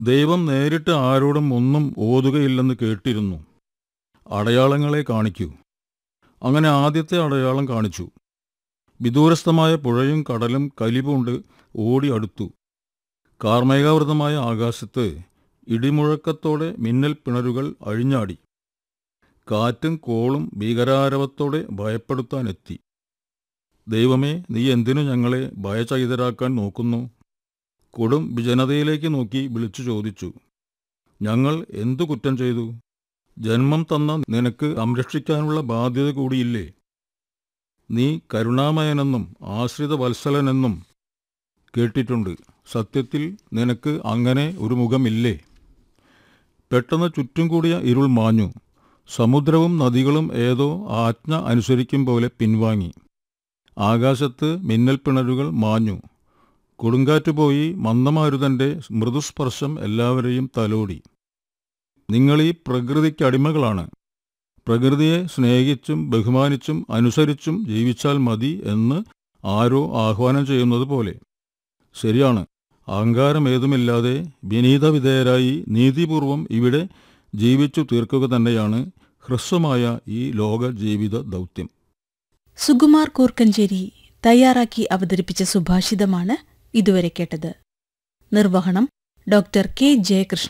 ദൈവം നേരിട്ട് ആരോടും ഒന്നും ഓതുകയില്ലെന്ന് കേട്ടിരുന്നു അടയാളങ്ങളെ കാണിക്കൂ അങ്ങനെ ആദ്യത്തെ അടയാളം കാണിച്ചു വിദൂരസ്ഥമായ പുഴയും കടലും കലിപുണ്ട് ഓടി അടുത്തു കാർമേകാവൃതമായ ആകാശത്ത് ഇടിമുഴക്കത്തോടെ മിന്നൽ പിണരുകൾ അഴിഞ്ഞാടി കാറ്റും കോളും ഭീകരാരവത്തോടെ ഭയപ്പെടുത്താനെത്തി ദൈവമേ നീ എന്തിനു ഞങ്ങളെ ഭയചകിതരാക്കാൻ നോക്കുന്നു കൊടും വിജനതയിലേക്ക് നോക്കി വിളിച്ചു ചോദിച്ചു ഞങ്ങൾ എന്തു കുറ്റം ചെയ്തു ജന്മം തന്ന നിനക്ക് സംരക്ഷിക്കാനുള്ള ബാധ്യത കൂടിയില്ലേ നീ കരുണാമയനെന്നും ആശ്രിത വത്സലനെന്നും കേട്ടിട്ടുണ്ട് സത്യത്തിൽ നിനക്ക് അങ്ങനെ ഒരു മുഖമില്ലേ പെട്ടെന്ന് ചുറ്റും കൂടിയ ഇരുൾ മാഞ്ഞു സമുദ്രവും നദികളും ഏതോ ആജ്ഞ അനുസരിക്കും പോലെ പിൻവാങ്ങി ആകാശത്ത് മിന്നൽ പിണരുകൾ മാഞ്ഞു കൊടുങ്കാറ്റ് പോയി മന്ദമാരുതന്റെ മൃദുസ്പർശം എല്ലാവരെയും തലോടി നിങ്ങളീ പ്രകൃതിക്കടിമകളാണ് പ്രകൃതിയെ സ്നേഹിച്ചും ബഹുമാനിച്ചും അനുസരിച്ചും ജീവിച്ചാൽ മതി എന്ന് ആരോ ആഹ്വാനം ചെയ്യുന്നത് പോലെ ശരിയാണ് അഹങ്കാരമേതുമില്ലാതെ വിനീതവിധേയരായി നീതിപൂർവം ഇവിടെ ജീവിച്ചു തീർക്കുക തന്നെയാണ് ഹ്രസ്വമായ ഈ ലോക ജീവിത ദൗത്യം സുകുമാർ കൂർക്കഞ്ചേരി തയ്യാറാക്കി അവതരിപ്പിച്ച സുഭാഷിതമാണ് ഇതുവരെ കേട്ടത് നിർവഹണം ഡോക്ടർ കെ ജയകൃഷ്ണൻ